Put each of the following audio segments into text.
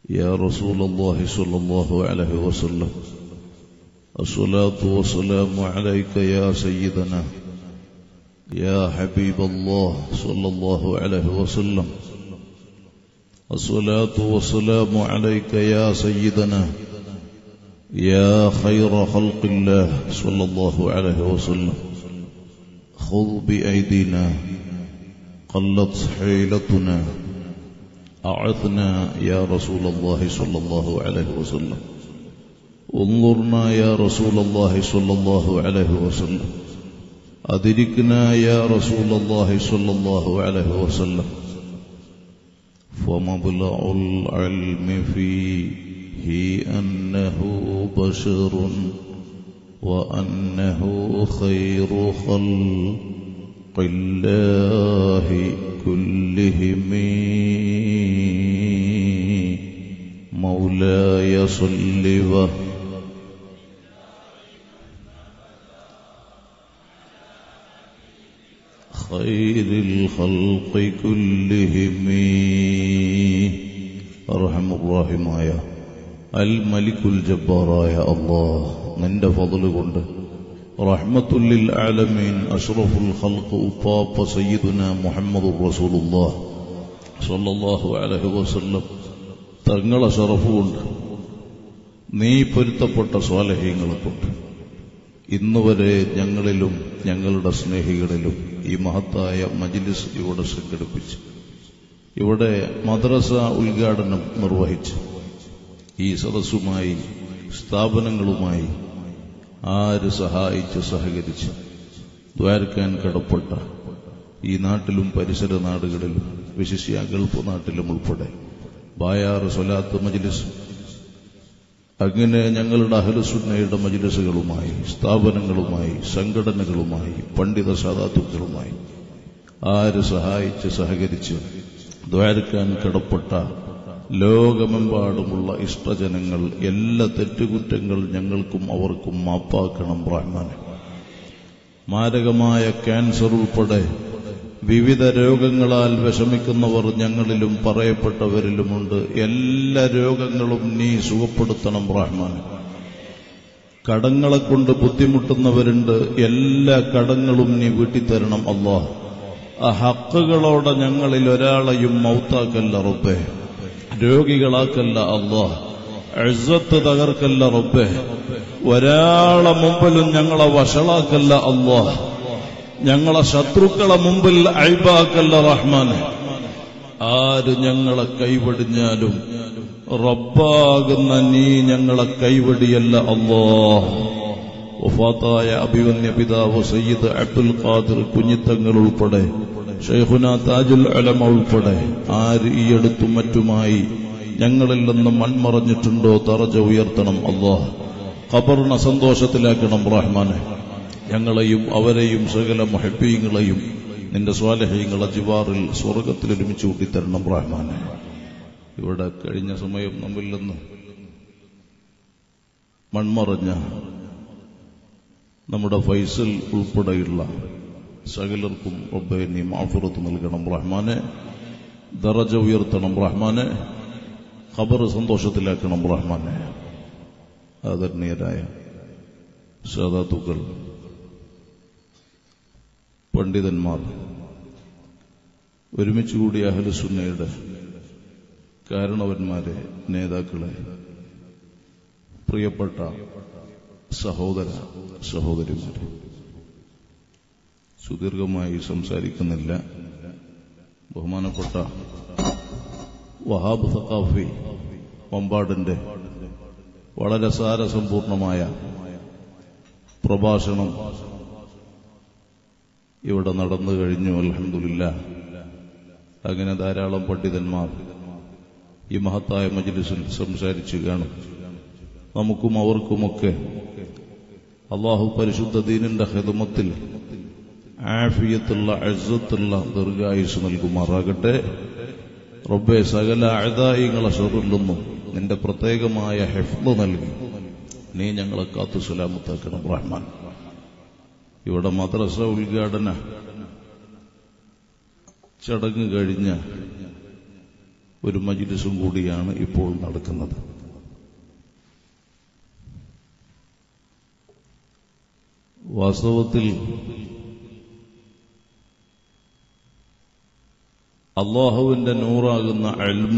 يا رسول الله صلى الله عليه وسلم الصلاة والسلام عليك يا سيدنا يا حبيب الله صلى الله عليه وسلم الصلاة والسلام عليك يا سيدنا يا خير خلق الله صلى الله عليه وسلم خذ بأيدينا قلت حيلتنا أعثنا يا رسول الله صلى الله عليه وسلم انظرنا يا رسول الله صلى الله عليه وسلم أدركنا يا رسول الله صلى الله عليه وسلم فمبلغ العلم فيه أنه بشر وأنه خير خلق الله كلهم مولاي صل وسلم خير الخلق كلهم أرحم الراحماയ അൽ മലിക്കുൽ ജബ്ബാറായ അള്ളാഹ് നിന്റെ ഫضل കൊണ്ട് റഹ്മത്തുല്ലിൽ ആലമീൻ അഷ്റഫുൽ ഖൽഖ് ഉപ്പാപ്പ സയ്യിദുന മുഹമ്മദ് റസൂലുള്ളാഹ് സ്വല്ലല്ലാഹു അലൈഹി വസല്ലം തങ്ങളെ ഷറഫ് കൊണ്ട് നീ പൊരുത്തപ്പെട്ട സ്വാലഹ്യങ്ങളെ കൊണ്ട് ഇന്നുവരെ ഞങ്ങളിലും ഞങ്ങളുടെ സ്നേഹികളിലും ഈ മഹത്തായ മജിലിസ് ഇവിടെ സംഘടിപ്പിച്ച് ഇവിടെ മദ്രസ ഉദ്ഘാടനം നിർവഹിച്ച് ഈ സദസ്സുമായി സ്ഥാപനങ്ങളുമായി ആര് സഹായിച്ച് സഹകരിച്ച് ദ്വാരക്കാൻ കടപ്പെട്ട ഈ നാട്ടിലും പരിസര നാടുകളിലും വിശിഷ്യ ഗൾഫ് നാട്ടിലും ഉൾപ്പെടെ ബായാറ് സ്വലാത്ത് മജിലിസ് അങ്ങനെ ഞങ്ങളുടെ അഹലുസുന്നയുടെ മജിലിസുകളുമായി സ്ഥാപനങ്ങളുമായി സംഘടനകളുമായി പണ്ഡിത സാധാത്തുക്കളുമായി ആര് സഹായിച്ച് സഹകരിച്ച് ദ്വാരക്കാൻ കടപ്പെട്ട ലോകമെമ്പാടുമുള്ള ഇഷ്ടജനങ്ങൾ എല്ലാ തെറ്റുകുറ്റങ്ങൾ ഞങ്ങൾക്കും അവർക്കും മാപ്പാക്കണം ബ്രാഹ്മണൻ മാരകമായ ക്യാൻസർ ഉൾപ്പെടെ വിവിധ രോഗങ്ങളാൽ വിഷമിക്കുന്നവർ ഞങ്ങളിലും പറയപ്പെട്ടവരിലുമുണ്ട് എല്ലാ രോഗങ്ങളും നീ സുഖപ്പെടുത്തണം ബ്രാഹ്മൺ കടങ്ങളെ കൊണ്ട് ബുദ്ധിമുട്ടുന്നവരുണ്ട് എല്ലാ കടങ്ങളും നീ വീട്ടിത്തരണം അള്ളാഹ് ആ ഹക്കുകളോടെ ഞങ്ങളിൽ ഒരാളെയും മൗത്താക്കല്ല റബ്ബേ രോഗികളാക്കല്ല അള്ളാഹ് എഴുത്ത് തകർക്കല്ല റബ്ബേ ഒരാളെ മുമ്പിലും ഞങ്ങളെ വഷളാക്കല്ല അള്ളാഹ് ഞങ്ങളെ ശത്രുക്കളെ മുമ്പിൽ അഴിബാക്കല്ല റഹ്മാൻ ആര് ഞങ്ങളെ കൈവടിഞ്ഞാലും റബ്ബാകുന്ന നീ ഞങ്ങളെ കൈവടിയല്ല അല്ലോ വഫാത്തായ അഭിവന്യ പിതാവ് സയ്യിദ് അബ്ദുൽ ഖാദിർ കുഞ്ഞിത്തങ്ങൾ ഉൾപ്പെടെ ഷെയ്ഖുന താജുൽ അലമ ഉൾപ്പെടെ ആര് ഈ അടുത്തും മറ്റുമായി ഞങ്ങളിൽ നിന്ന് മൺമറഞ്ഞിട്ടുണ്ടോ തറജ ഉയർത്തണം അള്ളാഹ് ഖബറിനെ സന്തോഷത്തിലാക്കണം റഹ്മാനെ ഞങ്ങളെയും അവരെയും സകല മഹബീങ്ങളെയും നിന്റെ സ്വാലഹ്യങ്ങളെ ജിവാറിൽ സ്വർഗത്തിൽ ഒരുമിച്ച് കൂട്ടിത്തരണം റഹ്മാനെ ഇവിടെ കഴിഞ്ഞ സമയം നമ്മിൽ നിന്ന് മൺമറഞ്ഞ നമ്മുടെ ഫൈസൽ ഉൾപ്പെടെയുള്ള സകലർക്കും റബ്ബെ നീ മാഫുറത്ത് നൽകണം റഹ്മാനെ ദറജ ഉയർത്തണം റഹ്മാനെ ഖബർ സന്തോഷത്തിലാക്കണം റഹ്മാനെ ആദരണീയരായ സാധാത്തുക്കൾ പണ്ഡിതന്മാർ ഒരുമിച്ച് കൂടിയ അഹലുസുന്നയുടെ കാരണവന്മാരെ നേതാക്കളെ പ്രിയപ്പെട്ട സഹോദര സഹോദരിമാരെ സുദീർഘമായി സംസാരിക്കുന്നില്ല ബഹുമാനപ്പെട്ട വഹാബ് സഖാഫി വമ്പാടിന്റെ വളരെ സാരസമ്പൂർണമായ പ്രഭാഷണം ഇവിടെ നടന്നു കഴിഞ്ഞു അലഹമില്ല അങ്ങനെ ധാരാളം പണ്ഡിതന്മാർ ഈ മഹത്തായ മജ്ലിസിൽ സംസാരിച്ചു കാണും നമുക്കും അവർക്കുമൊക്കെ അള്ളാഹു പരിശുദ്ധ ദീനിന്റെ ഹിതമത്തിൽ ആഫിയത്തുള്ള അഴുത്തുള്ള ദീർഘായുസ് നൽകുമാറാകട്ടെ റബ്ബെ സകല അഴുതായിങ്ങളെ ഷെറിൽ നിന്നും നിന്റെ പ്രത്യേകമായ ഹെഫ്ല് നൽകി നീ ഞങ്ങളെ കാത്തു സലാമത്താക്കണം റഹ്മാൻ ഇവിടെ മദ്രസ ഉദ്ഘാടന ചടങ്ങ് കഴിഞ്ഞ ഒരു മജിലിസും കൂടിയാണ് ഇപ്പോൾ നടക്കുന്നത് വാസ്തവത്തിൽ അള്ളാഹുവിന്റെ നൂറാകുന്ന അൽമ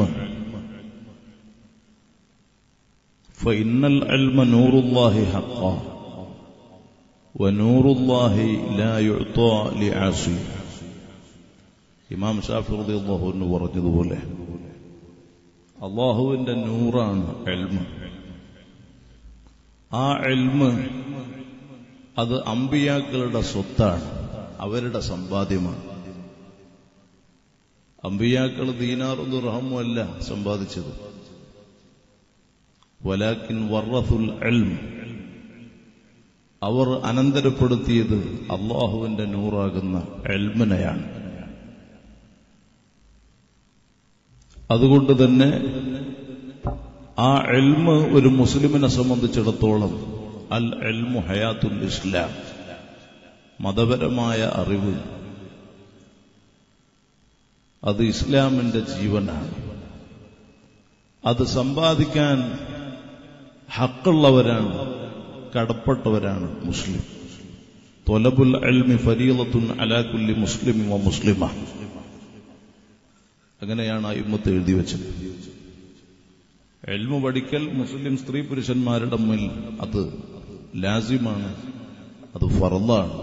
فإن العلم نور الله حقا ونور الله لا يعطى لعاصي ഇമാം ഷാഫി റളിയല്ലാഹു അൻഹു പറഞ്ഞതുപോലെ അള്ളാഹുവിന്റെ നൂറാണ് എൽമ ആ എൽമ അത് അമ്പിയാക്കളുടെ സ്വത്താണ് അവരുടെ സമ്പാദ്യമാണ് അമ്പിയാക്കൾ ദീനാറും ദുർഹമും അല്ല സമ്പാദിച്ചത് വലാക്കിൻ വർറഫുൽ എൽം അവർ അനന്തരപ്പെടുത്തിയത് അള്ളാഹുവിന്റെ നൂറാകുന്ന എൽമിനെയാണ് അതുകൊണ്ട് തന്നെ ആ എൽമ് ഒരു മുസ്ലിമിനെ സംബന്ധിച്ചിടത്തോളം അൽ എൽമു ഹയാത്തുൽ ഇസ്ലാം മതപരമായ അറിവ് അത് ഇസ്ലാമിന്റെ ജീവനാണ് അത് സമ്പാദിക്കാൻ ഹക്കുള്ളവരാണ് കടപ്പെട്ടവരാണ് മുസ്ലിം തൊലബുൽ അൽമി ഫരീലത്തുൻ അലാകുല്ലി മുസ്ലിം വ മുസ്ലിമ അങ്ങനെയാണ് അയിമത്ത് എഴുതി വെച്ചത് എൽമു പഠിക്കൽ മുസ്ലിം സ്ത്രീ പുരുഷന്മാരുടെ മുന്നിൽ അത് ലാസിമാണ് അത് ഫറലാണ്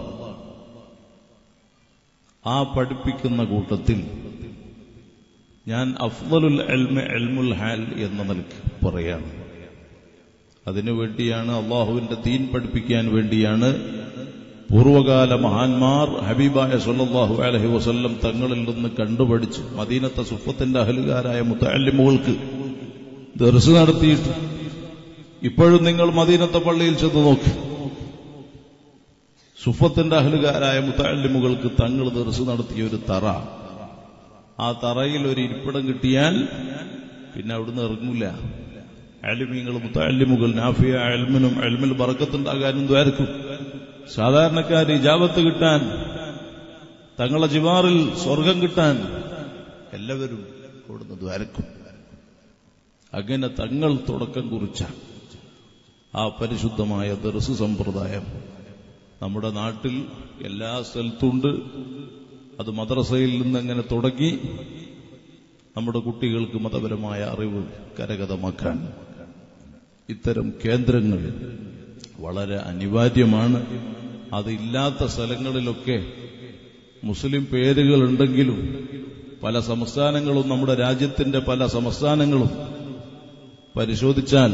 ആ പഠിപ്പിക്കുന്ന കൂട്ടത്തിൽ ഞാൻ അഫ്ദലുൽ എൽമ എൽമുൽ ഹാൽ എന്ന നിലയ്ക്ക് പറയാണ് അതിനു വേണ്ടിയാണ് അള്ളാഹുവിന്റെ ദീൻ പഠിപ്പിക്കാൻ വേണ്ടിയാണ് പൂർവകാല മഹാന്മാർ ഹബീബായ സല്ലല്ലാഹു അലൈഹി വസല്ലം തങ്ങളിൽ നിന്ന് കണ്ടുപഠിച്ച് മദീനത്തെ സുഫത്തിന്റെ അഹലുകാരായ മുത്തല്ലിമുകൾക്ക് ദർസ് നടത്തിയിട്ട് ഇപ്പോഴും നിങ്ങൾ മദീനത്തെ പള്ളിയിൽ ചെന്ന് നോക്കി സുഫത്തിന്റെ അഹലുകാരായ മുത്തല്ലിമുകൾക്ക് തങ്ങൾ ദർസ് നടത്തിയ ഒരു തറ ആ തറയിൽ ഒരു ഇരിപ്പിടം കിട്ടിയാൽ പിന്നെ അവിടുന്ന് ഇറങ്ങൂല അലിമീങ്ങൾ മുത്തല്ലിമുകൾ നാഫിയ അൽമിനും അൽമിൽ ബറക്കത്തുണ്ടാകാനും ദ്വാരക്കും സാധാരണക്കാർ ഇജാബത്ത് കിട്ടാൻ തങ്ങളെ ജിവാറിൽ സ്വർഗം കിട്ടാൻ എല്ലാവരും അവിടുന്ന് ദ്വാരക്കും അങ്ങനെ തങ്ങൾ തുടക്കം കുറിച്ച ആ പരിശുദ്ധമായ ദർസ് സമ്പ്രദായം നമ്മുടെ നാട്ടിൽ എല്ലാ സ്ഥലത്തുണ്ട് അത് മദ്രസയിൽ നിന്ന് അങ്ങനെ തുടങ്ങി നമ്മുടെ കുട്ടികൾക്ക് മതപരമായ അറിവ് കരഗതമാക്കാൻ ഇത്തരം കേന്ദ്രങ്ങൾ വളരെ അനിവാര്യമാണ് അതില്ലാത്ത സ്ഥലങ്ങളിലൊക്കെ മുസ്ലിം പേരുകളുണ്ടെങ്കിലും പല സംസ്ഥാനങ്ങളും നമ്മുടെ രാജ്യത്തിന്റെ പല സംസ്ഥാനങ്ങളും പരിശോധിച്ചാൽ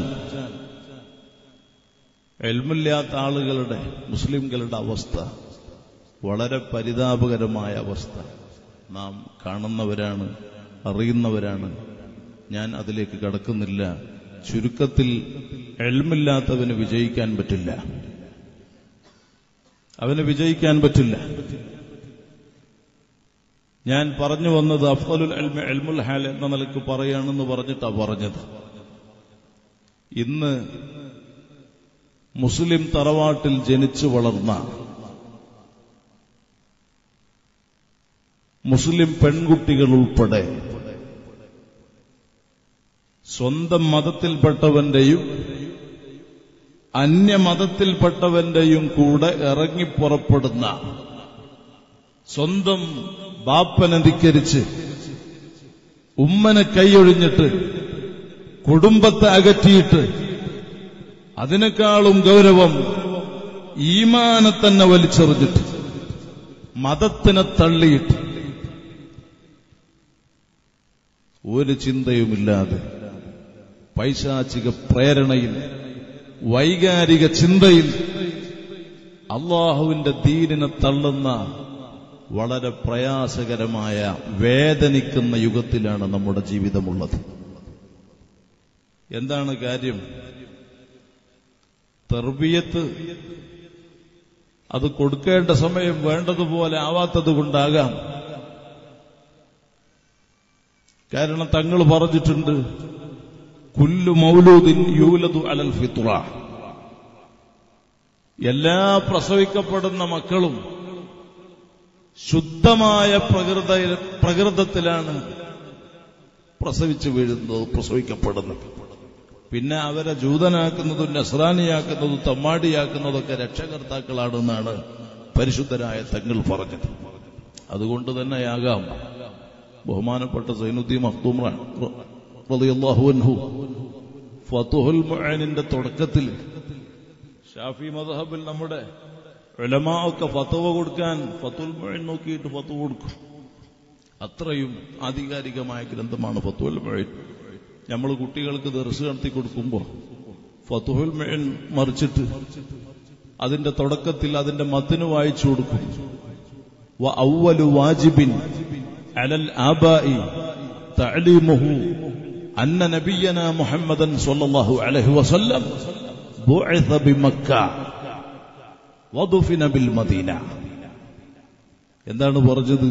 എൽമില്ലാത്ത ആളുകളുടെ മുസ്ലിംകളുടെ അവസ്ഥ വളരെ പരിതാപകരമായ അവസ്ഥ നാം കാണുന്നവരാണ് അറിയുന്നവരാണ് ഞാൻ അതിലേക്ക് കടക്കുന്നില്ല ചുരുക്കത്തിൽ എൽമില്ലാത്തവന് വിജയിക്കാൻ പറ്റില്ല അവന് വിജയിക്കാൻ പറ്റില്ല ഞാൻ പറഞ്ഞു വന്നത് അഫ്ദലുൽ എൽമ എൽമുൽ ഹാൽ എന്ന നിലക്ക് പറയാണെന്ന് പറഞ്ഞിട്ടാ പറഞ്ഞത് ഇന്ന് മുസ്ലിം തറവാട്ടിൽ ജനിച്ചു വളർന്ന മുസ്ലിം പെൺകുട്ടികൾ ഉൾപ്പെടെ സ്വന്തം മതത്തിൽപ്പെട്ടവന്റെയും അന്യമതത്തിൽപ്പെട്ടവന്റെയും കൂടെ ഇറങ്ങിപ്പുറപ്പെടുന്ന സ്വന്തം ബാപ്പനെ ധിക്കരിച്ച് ഉമ്മനെ കൈയൊഴിഞ്ഞിട്ട് കുടുംബത്തെ അകറ്റിയിട്ട് അതിനേക്കാളും ഗൗരവം ഈമാനെ തന്നെ വലിച്ചെറിഞ്ഞിട്ട് മതത്തിനെ തള്ളിയിട്ട് ഒരു ചിന്തയുമില്ലാതെ പൈശാചിക പ്രേരണയിൽ വൈകാരിക ചിന്തയിൽ അള്ളാഹുവിന്റെ ദീനിനെ തള്ളുന്ന വളരെ പ്രയാസകരമായ വേദനിക്കുന്ന യുഗത്തിലാണ് നമ്മുടെ ജീവിതമുള്ളത് എന്താണ് കാര്യം തെർബിയത്ത് അത് കൊടുക്കേണ്ട സമയം വേണ്ടതുപോലെ ആവാത്തത് കൊണ്ടാകാം കാരണം തങ്ങൾ പറഞ്ഞിട്ടുണ്ട് കുല്ലു മൗലൂദിൻ യൂലതു അലൽ ഫിത്ര എല്ലാ പ്രസവിക്കപ്പെടുന്ന മക്കളും ശുദ്ധമായ പ്രകൃത പ്രകൃതത്തിലാണ് പ്രസവിച്ചു വീഴുന്നത് പ്രസവിക്കപ്പെടുന്നത് പിന്നെ അവരെ ജൂതനാക്കുന്നതും നസ്രാനിയാക്കുന്നതും തമ്മാടിയാക്കുന്നതൊക്കെ രക്ഷകർത്താക്കളാണെന്നാണ് പരിശുദ്ധരായ തങ്ങൾ പറഞ്ഞത് അതുകൊണ്ട് തന്നെയാകാം ബഹുമാനപ്പെട്ട സൈനുദ്ദീൻ മഖ്തൂമ്രാൻ റളിയല്ലാഹു അൻഹു ഫതുഹുൽ മുഅനിന്റെ തുടക്കത്തിൽ ഷാഫി മദ്ഹബിൽ നമ്മുടെ ഉലമാ ഒക്കെ ഫത്തുവ കൊടുക്കാൻ ഫത്തുൽ മുഅൻ നോക്കിയിട്ട് ഫത്തുവ കൊടുക്കും അത്രയും ആധികാരികമായ ഗ്രന്ഥമാണ് ഫത്തുൽ മുഅൻ നമ്മൾ കുട്ടികൾക്ക് ദർസ് നടത്തി കൊടുക്കുമ്പോൾ ഫത്തുഹുൽ മുഅൻ മറിച്ചിട്ട് അതിന്റെ തുടക്കത്തിൽ അതിന്റെ മത്തിന് വായിച്ചു കൊടുക്കും وأول واجب على الآباء تعليمه أن نبينا محمدا صلى الله عليه وسلم بعث بمكة ودفن بالمدينة എന്താണ് പറഞ്ഞത്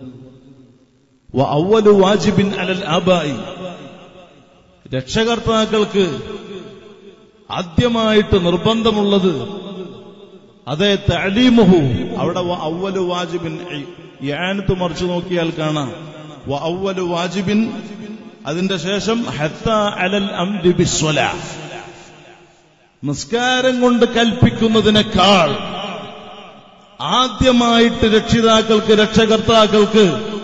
അവലു വാജിബിൻ അലൽ ആബായി രക്ഷകർത്താക്കൾക്ക് ആദ്യമായിട്ട് നിർബന്ധമുള്ളത് അതെ തലീമുഹു അവിടെ അവല് വാജിബിൻ യാനത്ത് മറിച്ചു നോക്കിയാൽ കാണാം അവല് വാജിബിൻ അതിന്റെ ശേഷം ഹത്ത അലൽ അംരി ബിസ്വല നിസ്കാരം കൊണ്ട് കൽപ്പിക്കുന്നതിനേക്കാൾ ആദ്യമായിട്ട് രക്ഷിതാക്കൾക്ക് രക്ഷകർത്താക്കൾക്ക്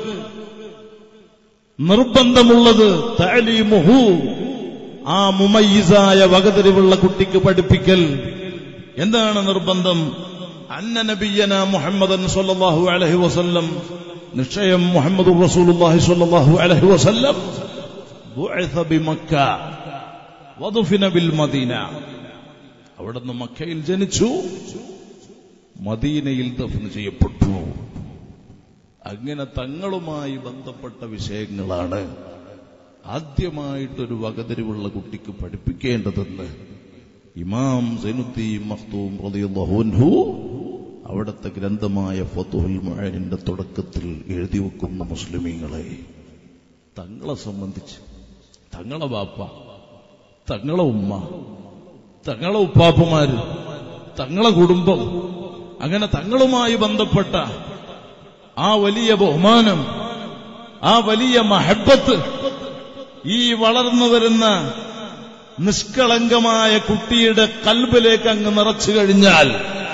നിർബന്ധമുള്ളത് തലീമുഹു ആ മുമയ്യിസായ വകതിരിവുള്ള കുട്ടിക്ക് പഠിപ്പിക്കൽ എന്താണ് നിർബന്ധം അന്ന നബിയന മുഹമ്മദൻ സല്ലല്ലാഹു അലൈഹി വസല്ലം നിശ്ചയം മുഹമ്മദ് റസൂലുള്ളാഹി സല്ലല്ലാഹു അലൈഹി വസല്ലം ബുഇസ ബിമക്ക വദുഫിന ബിൽ മദീന അവിടുന്ന് മക്കയിൽ ജനിച്ചു മദീനയിൽ ദഫ്ന് ചെയ്യപ്പെട്ടു അങ്ങനെ തങ്ങളുമായി ബന്ധപ്പെട്ട വിഷയങ്ങളാണ് ആദ്യമായിട്ടൊരു വകതിരിവുള്ള കുട്ടിക്ക് പഠിപ്പിക്കേണ്ടതെന്ന് ഇമാം സൈനുദ്ദീൻ മഖ്തൂം റളിയല്ലാഹു അൻഹു അവിടുത്തെ ഗ്രന്ഥമായ ഫതുഹുൽ മുഅനിന്റെ തുടക്കത്തിൽ എഴുതി വെക്കുന്ന മുസ്ലിമീങ്ങളെ തങ്ങളെ സംബന്ധിച്ച് തങ്ങളെ ബാപ്പ തങ്ങളെ ഉമ്മ തങ്ങളെ ഉപ്പാപ്പമാര് തങ്ങളെ കുടുംബം അങ്ങനെ തങ്ങളുമായി ബന്ധപ്പെട്ട ആ വലിയ ബഹുമാനം ആ വലിയ മഹബത്ത് ഈ വളർന്നു വരുന്ന നിഷ്കളങ്കമായ കുട്ടിയുടെ കൽബിലേക്ക് അങ്ങ് നിറച്ചു കഴിഞ്ഞാൽ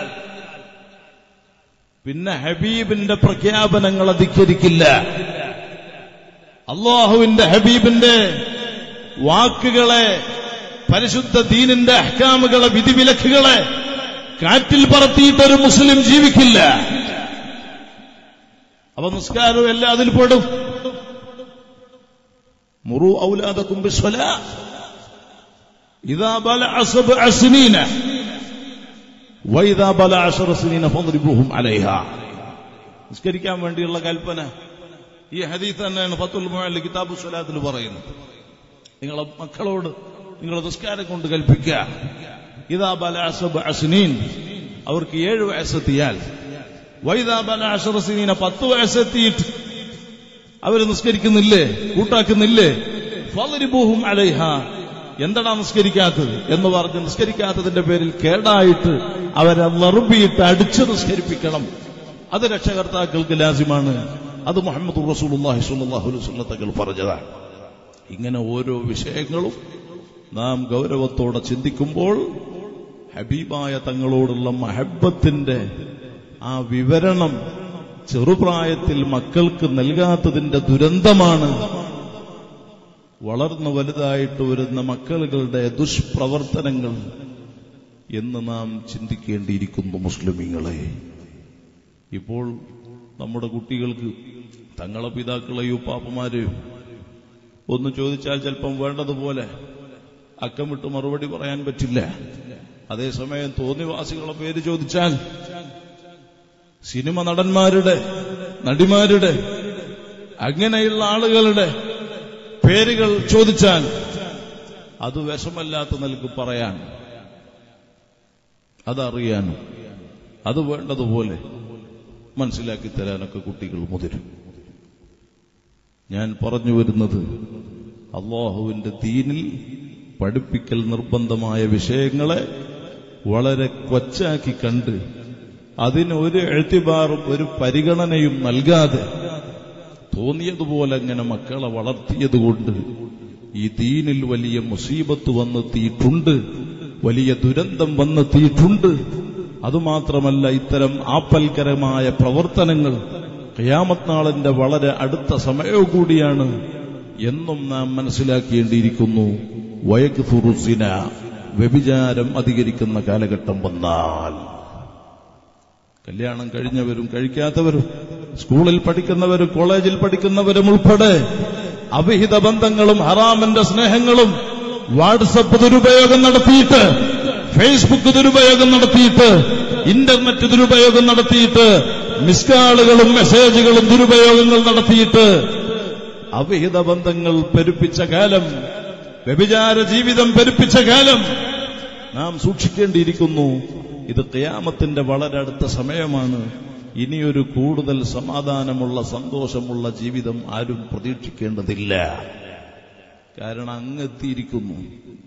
പിന്നെ ഹബീബിന്റെ പ്രഖ്യാപനങ്ങൾ അധികരിക്കില്ല അള്ളാഹുവിന്റെ ഹബീബിന്റെ വാക്കുകളെ പരിശുദ്ധ ദീനിന്റെ അഹ്കാമുകളെ വിധിവിലക്കുകളെ കാറ്റിൽ പറത്തിയിട്ടൊരു മുസ്ലിം ജീവിക്കില്ല അപ്പൊ നിസ്കാരവും എല്ലാം അതിൽ പെടും മുറു ഔലാദക്കും ബിസ്വലാ إذا بلع سبع سنين وإذا بلع عشر سنين فاضربوهم عليها നിസ്കരിക്കാൻ വേണ്ടിയുള്ള കൽപ്പന ഈ ഹദീസ് തന്നെയാണ് ഫത്തുൽ മുഅല്ലി കിതാബു സ്വലാത്തിൽ പറയുന്നത് നിങ്ങളെ മക്കളോട് നിങ്ങൾ നിസ്കാരം കൊണ്ട് കൽപ്പിക്കുക ഇതാ ബല അസുനീൻ അവർക്ക് ഏഴ് വയസ്സെത്തിയാൽ വൈദാ ബല അഷറസിനീന പത്ത് വയസ്സെത്തിയിട്ട് അവർ നിസ്കരിക്കുന്നില്ലേ കൂട്ടാക്കുന്നില്ലേ ഫലരിബൂഹും അലൈഹ എന്താടാ നിസ്കരിക്കാത്തത് എന്ന് പറഞ്ഞ് നിസ്കരിക്കാത്തതിന്റെ പേരിൽ കേടായിട്ട് അവരെ ലറുബിയിട്ട് അടിച്ച് നിസ്കരിപ്പിക്കണം അത് രക്ഷകർത്താക്കൾക്ക് ലാസിമാണ് അത് മുഹമ്മദ് റസൂലുള്ളാഹി സ്വല്ലല്ലാഹു അലൈഹി വസല്ലം തങ്ങൾ പറഞ്ഞതാണ് ഇങ്ങനെ ഓരോ വിഷയങ്ങളും നാം ഗൗരവത്തോടെ ചിന്തിക്കുമ്പോൾ ഹബീബായ തങ്ങളോടുള്ള മഹബത്തിന്റെ ആ വിവരണം ചെറുപ്രായത്തിൽ മക്കൾക്ക് നൽകാത്തതിന്റെ ദുരന്തമാണ് വളർന്നു വലുതായിട്ട് വരുന്ന മക്കളുടെ ദുഷ്പ്രവർത്തനങ്ങൾ എന്ന് നാം ചിന്തിക്കേണ്ടിയിരിക്കുന്നു മുസ്ലിമീങ്ങളെ ഇപ്പോൾ നമ്മുടെ കുട്ടികൾക്ക് തങ്ങളെ പിതാക്കളെയോ പാപ്പമാരെയോ ഒന്ന് ചോദിച്ചാൽ ചിലപ്പം വേണ്ടതുപോലെ അക്കമിട്ട് മറുപടി പറയാൻ പറ്റില്ല അതേസമയം തോന്നിവാസികളെ പേര് ചോദിച്ചാൽ സിനിമ നടന്മാരുടെ നടിമാരുടെ അങ്ങനെയുള്ള ആളുകളുടെ പേരുകൾ ചോദിച്ചാൽ അത് വിഷമല്ലാത്ത നിലക്ക് പറയാൻ അതറിയാനും അത് വേണ്ടതുപോലെ മനസ്സിലാക്കി തരാനൊക്കെ കുട്ടികൾ മുതിരും ഞാൻ പറഞ്ഞു വരുന്നത് അള്ളാഹുവിന്റെ ദീനിൽ പഠിപ്പിക്കൽ നിർബന്ധമായ വിഷയങ്ങളെ വളരെ കൊച്ചാക്കി കണ്ട് അതിന് ഒരു എഴുത്തിബാറും ഒരു പരിഗണനയും നൽകാതെ തോന്നിയതുപോലെ അങ്ങനെ മക്കളെ വളർത്തിയതുകൊണ്ട് ഈ ദീനിൽ വലിയ മുസീബത്ത് വന്നെത്തിയിട്ടുണ്ട് വലിയ ദുരന്തം വന്നെത്തിയിട്ടുണ്ട് അതുമാത്രമല്ല ഇത്തരം ആപ്പൽക്കരമായ പ്രവർത്തനങ്ങൾ ഖിയാമത്ത് നാളിന്റെ വളരെ അടുത്ത സമയവും കൂടിയാണ് എന്നും നാം മനസ്സിലാക്കേണ്ടിയിരിക്കുന്നു വയക്ക് ഫുറുസിന വ്യഭിചാരം അധികരിക്കുന്ന കാലഘട്ടം വന്നാൽ കല്യാണം കഴിഞ്ഞവരും കഴിക്കാത്തവരും സ്കൂളിൽ പഠിക്കുന്നവരും കോളേജിൽ പഠിക്കുന്നവരും ഉൾപ്പെടെ അവിഹിത ബന്ധങ്ങളും ഹറാമിന്റെ സ്നേഹങ്ങളും വാട്സപ്പ് ദുരുപയോഗം നടത്തിയിട്ട് ഫേസ്ബുക്ക് ദുരുപയോഗം നടത്തിയിട്ട് ഇന്റർനെറ്റ് ദുരുപയോഗം നടത്തിയിട്ട് മിസ്കാളുകളും മെസ്സേജുകളും ദുരുപയോഗങ്ങൾ നടത്തിയിട്ട് അവിഹിത ബന്ധങ്ങൾ പെരുപ്പിച്ച കാലം വ്യഭിചാര ജീവിതം പെരുപ്പിച്ച കാലം നാം സൂക്ഷിക്കേണ്ടിയിരിക്കുന്നു ഇത് ഖിയാമത്തിന്റെ വളരെ അടുത്ത സമയമാണ് ഇനിയൊരു കൂടുതൽ സമാധാനമുള്ള സന്തോഷമുള്ള ജീവിതം ആരും പ്രതീക്ഷിക്കേണ്ടതില്ല കാരണം അങ്ങെത്തിയിരിക്കുന്നു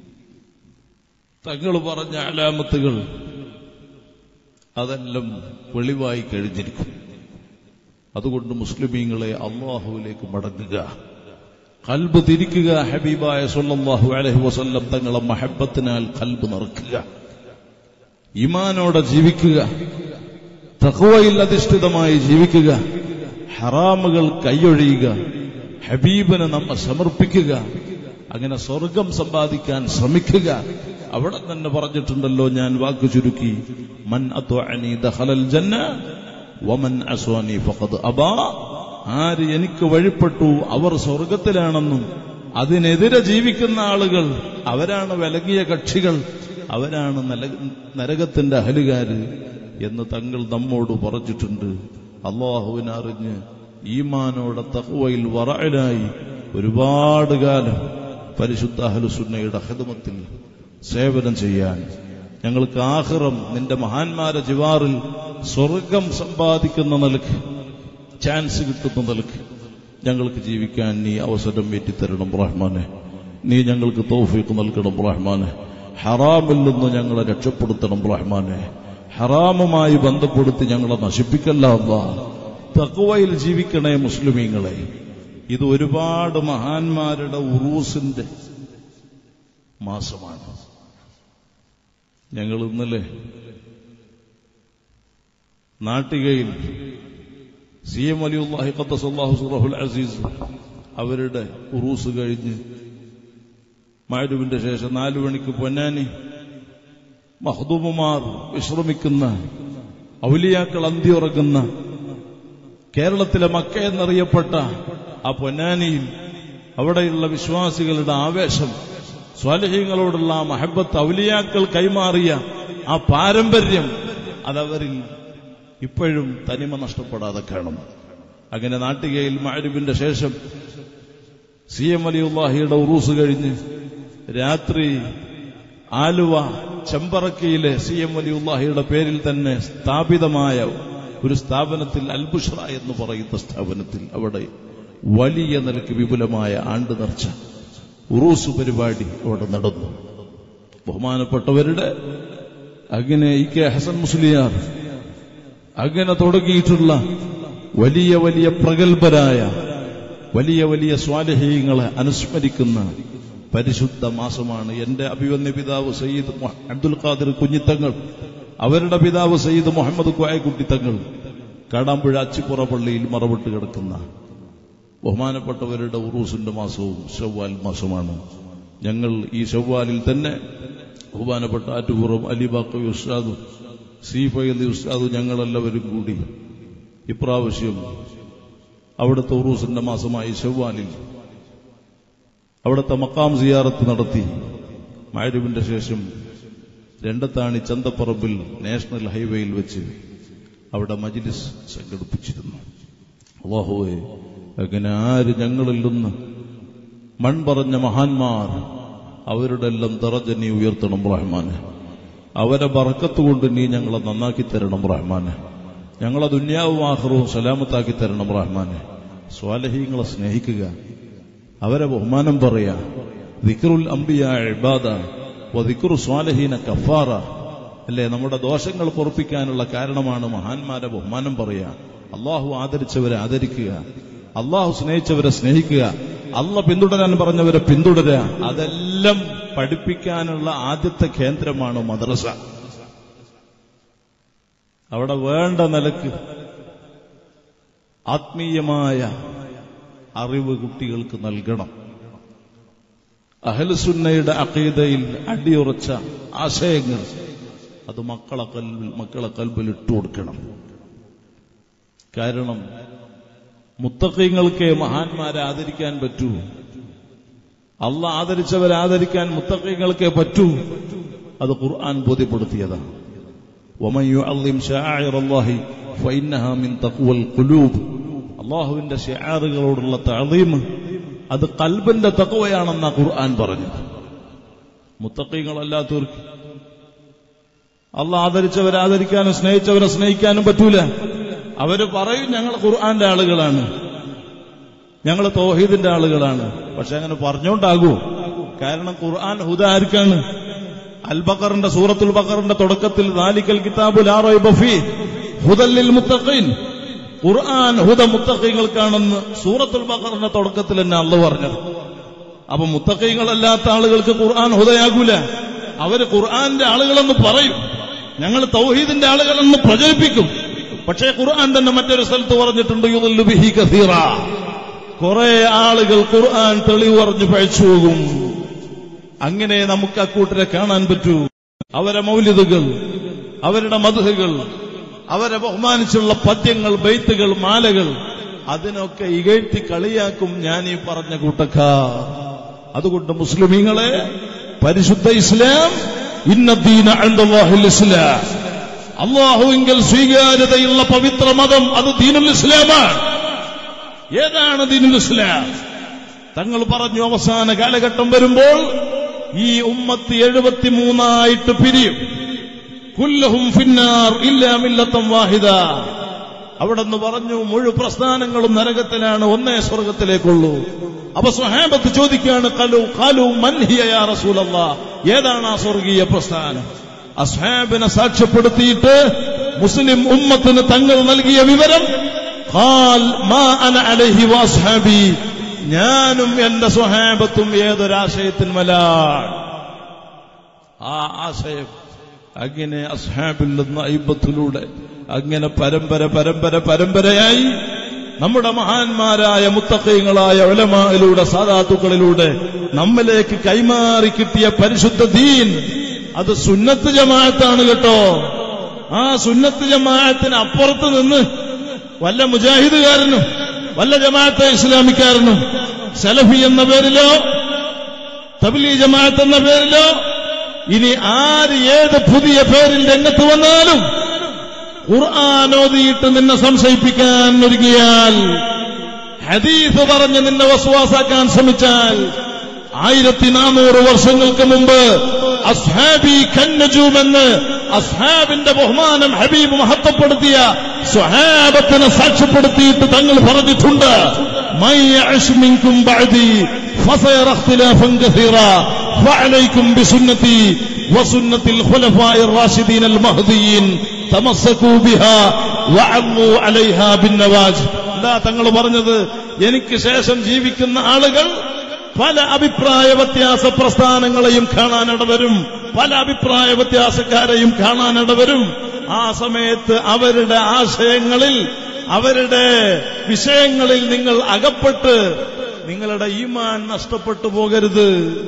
തങ്ങൾ പറഞ്ഞ അലാമത്തുകൾ അതെല്ലാം വെളിവായി കഴിഞ്ഞിരിക്കും അതുകൊണ്ട് മുസ്ലിമീങ്ങളെ അള്ളാഹുവിലേക്ക് മടങ്ങുക കൽബ് തിരിക്കുക ഹബീബായ സല്ലല്ലാഹു അലൈഹി വസല്ലം തങ്ങളെ മഹബത്തിനാൽ കൽബ് നിറക്കുക ഇമാനോടെ ജീവിക്കുക തഖ്വയിൽ അധിഷ്ഠിതമായി ജീവിക്കുക ഹറാമുകൾ കൈയൊഴിയുക ഹബീബിന് നമ്മെ സമർപ്പിക്കുക അങ്ങനെ സ്വർഗം സമ്പാദിക്കാൻ ശ്രമിക്കുക അവിടെ തന്നെ പറഞ്ഞിട്ടുണ്ടല്ലോ ഞാൻ വാക്കു ചുരുക്കി മൻ അത്വഅനി ദഖലൽ ജന്ന വമൻ അസ്വാനി ഫഖദ് അബാ ആര് എനിക്ക് വഴിപ്പെട്ടു അവർ സ്വർഗത്തിലാണെന്നും അതിനെതിരെ ജീവിക്കുന്ന ആളുകൾ അവരാണ് വിലകിയ കക്ഷികൾ അവരാണ് നല- നരകത്തിന്റെ അഹലുകാര് എന്ന് തങ്ങൾ നമ്മോട് പറഞ്ഞിട്ടുണ്ട് അള്ളാഹുവിനറിഞ്ഞ് ഈമാനോടെ തഹുവയിൽ വറയിലായി ഒരുപാട് കാലം പരിശുദ്ധ അഹലുസുന്നയുടെ ഹിദമത്തിൽ സേവനം ചെയ്യാൻ ഞങ്ങൾക്ക് ആഹ്റം നിന്റെ മഹാന്മാരെ ജിവാറിൽ സ്വർഗം സമ്പാദിക്കുന്ന നിലക്ക് ചാൻസ് കിട്ടുന്ന നിലക്ക് ഞങ്ങൾക്ക് ജീവിക്കാൻ നീ അവസരം ഏറ്റിത്തരണം റഹ്മാനെ നീ ഞങ്ങൾക്ക് തൗഫീഖ് നൽകണം റഹ്മാനെ ഹറാമിൽ നിന്ന് ഞങ്ങളെ രക്ഷപ്പെടുത്തണം റഹ്മാനെ ഹറാമുമായി ബന്ധപ്പെടുത്തി ഞങ്ങളെ നശിപ്പിക്കല്ല അല്ലാ തക്കുവയിൽ ജീവിക്കണേ മുസ്ലിമീങ്ങളെ ഇത് ഒരുപാട് മഹാന്മാരുടെ ഉറൂസിന്റെ മാസമാണ് ഞങ്ങൾ ഇന്നലെ നാട്ടികയിൽ സി എം അലിയുല്ലാഹി ഖദ്ദസല്ലാഹു സുറഹുൽ അസീസ് അവരുടെ ഉറൂസ് കഴിഞ്ഞ് മാരുവിന്റെ ശേഷം നാലു മണിക്ക് പൊന്നാനി മഹദൂമുമാർ വിശ്രമിക്കുന്ന ഔലിയാക്കൾ അന്തിയുറങ്ങുന്ന കേരളത്തിലെ മക്ക എന്നറിയപ്പെട്ട ആ പൊന്നാനിയിൽ അവിടെയുള്ള വിശ്വാസികളുടെ ആവേശം സ്വാലഹ്യങ്ങളോടുള്ള ആ മഹബത്ത് ഔലിയാക്കൾ കൈമാറിയ ആ പാരമ്പര്യം അതവരിൽ ഇപ്പോഴും തനിമ നഷ്ടപ്പെടാതെ കാണും അങ്ങനെ നാട്ടികയിൽ മാരിബിന്റെ ശേഷം സി എം അലിയുല്ലാഹിയുടെ ഉറൂസ് കഴിഞ്ഞ് രാത്രി ആലുവ ചെമ്പറക്കയിലെ സി എം അലിയുല്ലാഹിയുടെ പേരിൽ തന്നെ സ്ഥാപിതമായ ഒരു സ്ഥാപനത്തിൽ അൽബുഷ്ര എന്ന് പറയുന്ന സ്ഥാപനത്തിൽ അവിടെ വലിയ നിലയ്ക്ക് വിപുലമായ ആണ്ട് നേർച്ച ഉറൂസ് പരിപാടി അവിടെ നടന്നു ബഹുമാനപ്പെട്ടവരുടെ അങ്ങനെ ഇ കെ ഹസൻ മുസ്ലിയാർ അങ്ങനെ തുടങ്ങിയിട്ടുള്ള വലിയ വലിയ പ്രഗത്ഭരായ വലിയ വലിയ സ്വാലഹീയങ്ങളെ അനുസ്മരിക്കുന്ന പരിശുദ്ധ മാസമാണ് എന്റെ അഭിവന്യ പിതാവ് സയ്യിദ് മൊഹ- അബ്ദുൽ ഖാദിർ കുഞ്ഞിത്തങ്ങൾ അവരുടെ പിതാവ് സയ്യിദ് മുഹമ്മദ് കോയക്കുട്ടിത്തങ്ങൾ കാടാമ്പുഴ അച്ചിപ്പുറ പള്ളിയിൽ മറവിട്ട് കിടക്കുന്ന ബഹുമാനപ്പെട്ടവരുടെ ഉറൂസിന്റെ മാസവും ഷവ്വാൽ മാസമാണ് ഞങ്ങൾ ഈ ഷവ്വാലിൽ തന്നെ ബഹുമാനപ്പെട്ട ആറ്റുപുറം അലിബാക്കവി ഉസ്താദും സി ഫൈലി ഉസ്താദും ഞങ്ങളെല്ലാവരും കൂടി ഇപ്രാവശ്യം അവിടുത്തെ ഉറൂസിന്റെ മാസമായി ഷവ്വാലിൽ അവിടുത്തെ മക്കാം സിയാറത്ത് നടത്തി മാരുവിന്റെ ശേഷം രണ്ടത്താണി ചന്തപ്പറമ്പിൽ നാഷണൽ ഹൈവേയിൽ വെച്ച് അവിടെ മജിലിസ് സംഘടിപ്പിച്ചിരുന്നു അള്ളാഹുവെ അങ്ങനെ ആര് ഞങ്ങളിൽ നിന്ന് മൺപറഞ്ഞ മഹാന്മാർ അവരുടെ എല്ലാം ദറജ നീ ഉയർത്തണം റഹ്മാന് അവരെ ബറക്കത്ത് കൊണ്ട് നീ ഞങ്ങളെ നന്നാക്കി തരണം റഹ്മാന് ഞങ്ങളെ ദുന്യാവും ആഹ്റവും സലാമത്താക്കി തരണം റഹ്മാന് സ്വാലഹീങ്ങളെ സ്നേഹിക്കുക അവരെ ബഹുമാനം പറയാ ദിക്റുൽ അംബിയ ഇബാദ ദിക്റു സ്വാലഹീന കഫാറ അല്ലേ നമ്മുടെ ദോഷങ്ങൾ പൊറപ്പിക്കാനുള്ള കാരണമാണ് മഹാന്മാരെ ബഹുമാനം പറയാ അള്ളാഹു ആദരിച്ചവരെ ആദരിക്കുക അള്ളാഹു സ്നേഹിച്ചവരെ സ്നേഹിക്കുക അല്ല പിന്തുടരാൻ പറഞ്ഞവരെ പിന്തുടരുക അതെല്ലാം പഠിപ്പിക്കാനുള്ള ആദ്യത്തെ കേന്ദ്രമാണ് മദ്രസ അവിടെ വേണ്ട നിലക്ക് ആത്മീയമായ അറിവ് കുട്ടികൾക്ക് നൽകണം അഹലസുന്നയുടെ അക്കീതയിൽ അടിയുറച്ച ആശയങ്ങൾ അത് മക്കളെ കൽവിൽ മക്കളെ കൽബിൽ ഇട്ടുകൊടുക്കണം കാരണം മുത്തക്കീങ്ങൾക്ക് മഹാന്മാരെ ആദരിക്കാൻ പറ്റൂ അല്ല ആദരിച്ചവരെ ആദരിക്കാൻ മുത്തക്കീങ്ങൾക്കേ പറ്റൂ അത് ഖുർആൻ ബോധ്യപ്പെടുത്തിയതാണ് ومن يعظم شعائر الله فإنها من تقوى القلوب അള്ളാഹുവിന്റെ ഷിയാറുകളോടുള്ള തഴീം അത് കൽബിന്റെ തക്കവയാണെന്ന ഖുർആൻ പറഞ്ഞു മുത്തക്കീങ്ങളല്ലാത്തവർക്ക് അല്ല ആദരിച്ചവരെ ആദരിക്കാനും സ്നേഹിച്ചവരെ സ്നേഹിക്കാനും പറ്റൂല അവര് പറയും ഞങ്ങൾ ഖുർആന്റെ ആളുകളാണ് ഞങ്ങൾ തോഹീദിന്റെ ആളുകളാണ് പക്ഷെ അങ്ങനെ പറഞ്ഞോണ്ടാകൂ കാരണം ഖുർആൻ ഹുദ ആർക്കാണ് അൽ ബക്കറിന്റെ സൂറത്തുൽ ബക്കറിന്റെ തുടക്കത്തിൽ ദാലിക്കൽ കിതാബുൽ ആറോബഫി ഹുദല്ലിൽ മുത്തഖീൻ ഖുർആൻ ഹുദ മുത്തഖീങ്ങൾക്കാണെന്ന് സൂറത്തുൽ ബക്കറിന്റെ തുടക്കത്തിൽ തന്നെ അള്ള പറഞ്ഞത് അപ്പൊ മുത്തഖീങ്ങളല്ലാത്ത ആളുകൾക്ക് ഖുർആൻ ഹുദയാകൂല അവര് ഖുർആന്റെ ആളുകളെന്ന് പറയും ഞങ്ങൾ തൗഹീദിന്റെ ആളുകളെന്ന് പ്രചരിപ്പിക്കും പക്ഷേ ഖുർആൻ തന്നെ മറ്റൊരു സ്ഥലത്ത് പറഞ്ഞിട്ടുണ്ട് യുദല്ലു ബിഹി കസീറ കുറെ ആളുകൾ ഖുർആൻ തെളിവ് പറഞ്ഞു പഴച്ചു പോകും അങ്ങനെ നമുക്ക് അക്കൂട്ടരെ കാണാൻ പറ്റൂ അവരെ മൗലിദുകൾ അവരുടെ മധുഹകൾ അവരെ ബഹുമാനിച്ചുള്ള പദ്യങ്ങൾ ബെയ്ത്തുകൾ മാലകൾ അതിനൊക്കെ ഇകഴ്ത്തി കളിയാക്കും ഞാൻ ഈ പറഞ്ഞ കൂട്ടക്കാർ അതുകൊണ്ട് മുസ്ലിമീങ്ങളെ പരിശുദ്ധ ഇസ്ലാം ഇന്നദ്ദീന അൻദല്ലാഹിൽ ഇസ്ലാം അള്ളാഹുവിങ്കൽ സ്വീകാര്യതയുള്ള പവിത്ര മതം അത് ദീനുൽ ഇസ്ലാമാണ് ഏതാണ് ദീനുൽ ഇസ്ലാം തങ്ങൾ പറഞ്ഞു അവസാന കാലഘട്ടം വരുമ്പോൾ ഈ ഉമ്മത്ത് എഴുപത്തിമൂന്നായിട്ട് പിരിയും കുല്ലഹും ഫിന്നാർ ഇല്ലാ മില്ലത്തം വാഹിദ അവിടെ നിന്ന് പറഞ്ഞു മുഴു പ്രസ്ഥാനങ്ങളും നരകത്തിലാണ് ഒന്നേ സ്വർഗത്തിലേക്കുള്ളൂ അപ്പൊ സ്വഹാബത്ത് ചോദിക്കുകയാണ് കലു കാലു മൻഹിയ യാ റസൂലല്ലാ ഏതാണ് ആ സ്വർഗീയ പ്രസ്ഥാനം അസ്ഹാബിനെ സാക്ഷ്യപ്പെടുത്തിയിട്ട് മുസ്ലിം ഉമ്മത്തിന് തങ്ങൾ നൽകിയ വിവരം ഖാൽ മാ അന അലൈഹി വാസ്ഹാബി ഞാനും എന്റെ സ്വഹാബത്തും ഏതൊരാശയത്തിന്മലാണ് ആ ആശയം അങ്ങനെ അസ്ഹാബിൽ നിന്ന് ഐബത്തിലൂടെ അങ്ങനെ പരമ്പര പരമ്പര പരമ്പരയായി നമ്മുടെ മഹാന്മാരായ മുത്തക്കയങ്ങളായ ഒലമായിലൂടെ സാധാത്തുക്കളിലൂടെ നമ്മിലേക്ക് കൈമാറി കിട്ടിയ പരിശുദ്ധ ദീൻ അത് സുന്നത്ത് ജമാഅത്താണ് കേട്ടോ ആ സുന്നത്ത് ജമാഅത്തിന് അപ്പുറത്ത് നിന്ന് വല്ല മുജാഹിദുകാരനും വല്ല ജമാഅത്തെ ഇസ്ലാമിക്കാരനും സലഫി എന്ന പേരിലോ തബ്ലീ ജമാഅത്ത് എന്ന പേരിലോ ഇനി ആര് ഏത് പുതിയ പേരിൽ രംഗത്ത് വന്നാലും ഖുർആൻ ഓതിയിട്ട് നിന്നെ സംശയിപ്പിക്കാൻ ഒരുങ്ങിയാൽ ഹദീസ് പറഞ്ഞ് നിന്നെ വസ്വാസാക്കാൻ ശ്രമിച്ചാൽ ആയിരത്തി നാനൂറ് വർഷങ്ങൾക്ക് മുമ്പ് അസ്ഹാബി കന്നജൂം എന്ന് അസ്ഹാബിന്റെ ബഹുമാനം ഹബീബ് മഹത്വപ്പെടുത്തിയ സ്വഹാബത്തിനെ സാക്ഷ്യപ്പെടുത്തിയിട്ട് തങ്ങൾ പറഞ്ഞിട്ടുണ്ട് മൈ യഅ്ശ് മിൻകും ബഅദി ഫസയറ ഇഖ്തിലാഫൻ കസീറാ ഫഅലൈക്കും ബിസുന്നതി وسنة الخلفاء الراشدين المهديين تمسكوا بها وعضوا عليها بالنواجذ لا തങ്ങൾ പറഞ്ഞത് എനിക്ക് ശേഷം ജീവിക്കുന്ന ആളുകൾ പല അഭിപ്രായ വ്യത്യാസ പ്രസ്ഥാനങ്ങളെയും കാണാനിടവരും പല അഭിപ്രായ വ്യത്യാസക്കാരെയും കാണാനിടവരും ആ സമയത്ത് അവരുടെ ആശയങ്ങളിൽ അവരുടെ വിഷയങ്ങളിൽ നിങ്ങൾ അകപ്പെട്ട് നിങ്ങളുടെ ഈമാൻ നഷ്ടപ്പെട്ടു പോകരുത്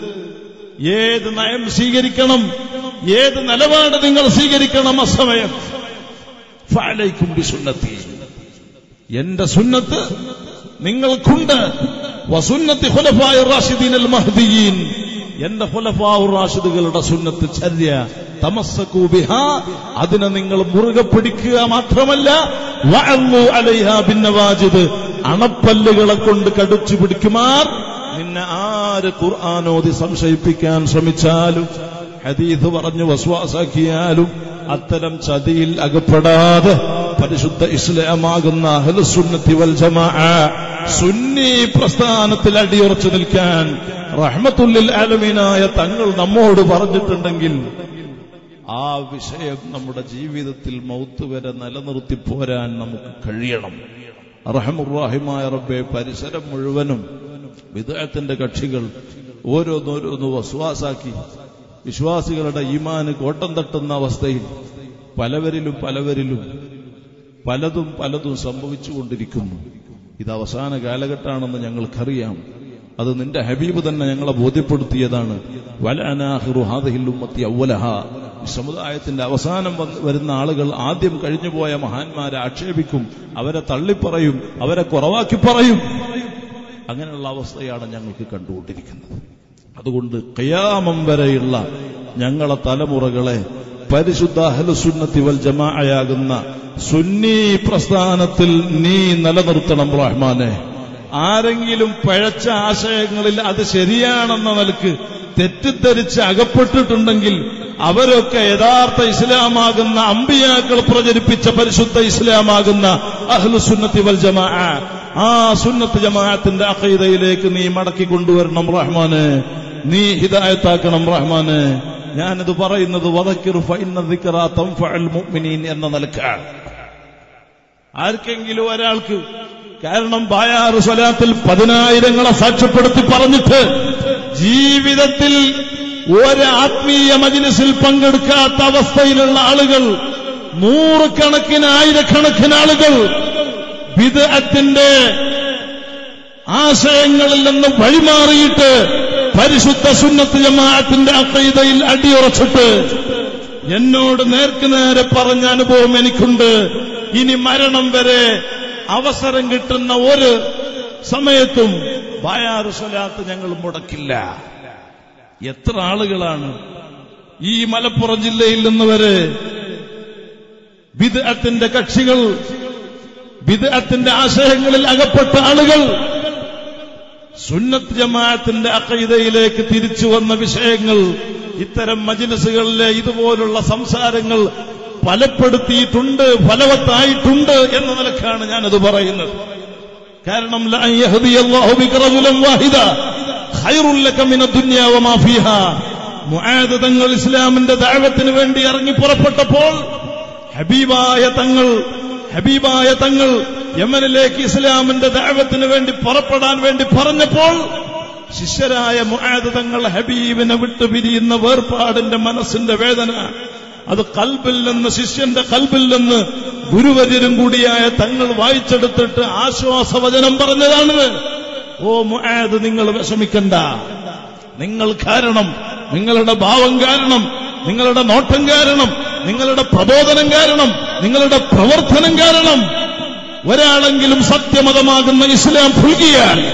ഏത് നയം സ്വീകരിക്കണം ഏത് നിലപാട് നിങ്ങൾ സ്വീകരിക്കണം അസമയം ഫഅലൈക്കും ബിസുന്നത്തി എന്റെ സുന്നത്ത് നിങ്ങൾക്കുണ്ട് വസുന്നത്തി ഖുലഫായ റാഷിദീൻ അൽ മഹ്ദിയീൻ എന്റെ ഖുലഫാഉർ റാഷിദുകളുടെ സുന്നത്ത് ചര്യ തമസ്സകൂ ബിഹാ അതിനെ നിങ്ങൾ മുറുകെ പിടിക്കുക മാത്രമല്ല വഅല്ലു അലൈഹാ ബിന്നവാജിദ് അണപ്പല്ലുകളെ കൊണ്ട് കടിച്ചു പിടിക്കുമാർ നിന്നെ ആര് ഖുർആാനോതി സംശയിപ്പിക്കാൻ ശ്രമിച്ചാലും ഹദീസ് പറഞ്ഞു വസ്വാസാക്കിയാലും അത്തരം ചതിയിൽ അകപ്പെടാതെ പരിശുദ്ധ ഇസ്ലാമാകുന്ന അഹ്ലുസുന്നത്തി വൽ ജമാഅ സുന്നി പ്രസ്ഥാനത്തിൽ അടിയുറച്ചു നിൽക്കാൻ റഹ്മത്തുല്ലിൽ ആലമീനായ തങ്ങൾ നമ്മോട് പറഞ്ഞിട്ടുണ്ടെങ്കിൽ ആ വിഷയം നമ്മുടെ ജീവിതത്തിൽ മൗത്ത് വരെ നിലനിർത്തി പോരാൻ നമുക്ക് കഴിയണം റഹമുറാഹിമായ റബ്ബെ പരിസരം മുഴുവനും വിദേഹത്തിന്റെ കക്ഷികൾ ഓരോന്നോരോന്ന് വസ്വാസാക്കി വിശ്വാസികളുടെ ഈമാന് കോട്ടം തട്ടുന്ന അവസ്ഥയിൽ പലവരിലും പലവരിലും പലതും പലതും സംഭവിച്ചുകൊണ്ടിരിക്കുന്നു ഇത് അവസാന കാലഘട്ടമാണെന്ന് ഞങ്ങൾക്കറിയാം അത് നിന്റെ ഹബീബ് തന്നെ ഞങ്ങളെ ബോധ്യപ്പെടുത്തിയതാണ് വലഅനാഹിറു ഹാദിഹിൽ ഉമ്മത്തി അവലഹ ഈ സമുദായത്തിന്റെ അവസാനം വന്ന് വരുന്ന ആളുകൾ ആദ്യം കഴിഞ്ഞുപോയ മഹാന്മാരെ ആക്ഷേപിക്കും അവരെ തള്ളിപ്പറയും അവരെ കുറവാക്കി പറയും അങ്ങനെയുള്ള അവസ്ഥയാണ് ഞങ്ങൾക്ക് കണ്ടുകൊണ്ടിരിക്കുന്നത് അതുകൊണ്ട് കയാമം വരെയുള്ള ഞങ്ങളെ തലമുറകളെ പരിശുദ്ധ അഹ്ലുസുന്നത്തി വൽ ജമാഅയാകുന്ന സുന്നി പ്രസ്ഥാനത്തിൽ നീ നിലനിർത്തണം റഹ്മാനെ ആരെങ്കിലും പഴച്ച ആശയങ്ങളിൽ അത് ശരിയാണെന്ന നിലക്ക് തെറ്റിദ്ധരിച്ച് അകപ്പെട്ടിട്ടുണ്ടെങ്കിൽ അവരൊക്കെ യഥാർത്ഥ ഇസ്ലാമാകുന്ന അമ്പിയാക്കൾ പ്രചരിപ്പിച്ച പരിശുദ്ധ ഇസ്ലാമാകുന്ന അഹ്ലുസുന്നത്തി വൽ ജമാ ആ സുന്നത്ത് ജമാഅത്തിന്റെ അഖീദയിലേക്ക് നീ മടക്കി കൊണ്ടുവരണം റഹ്മാനെ നീ ഹിദായത്താക്കണം റഹ്മാനെ ഞാനിത് പറയുന്നത് വദക്കിർ ഫഇന്ന ദിക്റ തൻഫഉൽ മുഅ്മിനീൻ എന്ന നിലക്കാണ് ആർക്കെങ്കിലും ഒരാൾക്ക് കാരണം ബായാറ് സ്വലാത്തിൽ പതിനായിരങ്ങളെ സാക്ഷ്യപ്പെടുത്തി പറഞ്ഞിട്ട് ജീവിതത്തിൽ ഒരു ആത്മീയ മജിലിസിൽ പങ്കെടുക്കാത്ത അവസ്ഥയിലുള്ള ആളുകൾ നൂറുകണക്കിന് ആയിരക്കണക്കിന് ആളുകൾ വിദഅത്തിന്റെ ആശയങ്ങളിൽ നിന്ന് വഴിമാറിയിട്ട് പരിശുദ്ധ സുന്നത്ത് ജമാഅത്തിന്റെ അക്കൈതയിൽ അടിയുറച്ചിട്ട് എന്നോട് നേർക്ക് നേരെ പറഞ്ഞ അനുഭവം എനിക്കുണ്ട് ഇനി മരണം വരെ അവസരം കിട്ടുന്ന ഒരു സമയത്തും ബായാറ് സ്വലാത്ത് ഞങ്ങൾ മുടക്കില്ല എത്ര ആളുകളാണ് ഈ മലപ്പുറം ജില്ലയിൽ നിന്ന് വരെ വിദഅത്തിന്റെ കക്ഷികൾ വിദഅത്തിന്റെ ആശയങ്ങളിൽ അകപ്പെട്ട ആളുകൾ സുന്നത്ത് ജമാഅത്തിന്റെ അക്കൈതയിലേക്ക് തിരിച്ചു വന്ന വിഷയങ്ങൾ ഇത്തരം മജിലിസുകളിലെ ഇതുപോലുള്ള സംസാരങ്ങൾ ഫലപ്പെടുത്തിയിട്ടുണ്ട് ഫലവത്തായിട്ടുണ്ട് എന്ന നിലക്കാണ് ഞാനത് പറയുന്നത് കാരണം ലഅൻ യഹ്ദിയല്ലാഹു ബിക റജുലൻ വാഹിദ ഖൈറുൽ ലക മിന ദുനിയ വമാ ഫീഹാ മുആദ് തങ്ങൾ ഇസ്ലാമിന്റെ ദഅവത്തിന് വേണ്ടി ഇറങ്ങി പുറപ്പെട്ടപ്പോൾ ഹബീബായ തങ്ങൾ ഹബീബായ തങ്ങൾ യമനിലേക്ക് ഇസ്ലാമിന്റെ ദഅവത്തിന് വേണ്ടി പുറപ്പെടാൻ വേണ്ടി പറഞ്ഞപ്പോൾ ശിഷ്യരായ മുആദ് തങ്ങൾ ഹബീബിനെ വിട്ടു പിരിയുന്ന വേർപാടിന്റെ മനസ്സിന്റെ വേദന അത് കൽബിൽ നിന്ന് ശിഷ്യന്റെ കൽബിൽ നിന്ന് ഗുരുവര്യരും കൂടിയായ തങ്ങൾ വായിച്ചെടുത്തിട്ട് ആശ്വാസവചനം പറഞ്ഞതാണിത് ഓ മുആദ് നിങ്ങൾ വിഷമിക്കണ്ട നിങ്ങൾ കാരണം നിങ്ങളുടെ ഭാവം കാരണം നിങ്ങളുടെ നോട്ടം കാരണം നിങ്ങളുടെ പ്രബോധനം കാരണം നിങ്ങളുടെ പ്രവർത്തനം കാരണം ഒരാളെങ്കിലും സത്യമതമാകുന്ന ഇസ്ലാം പുൽകിയാൽ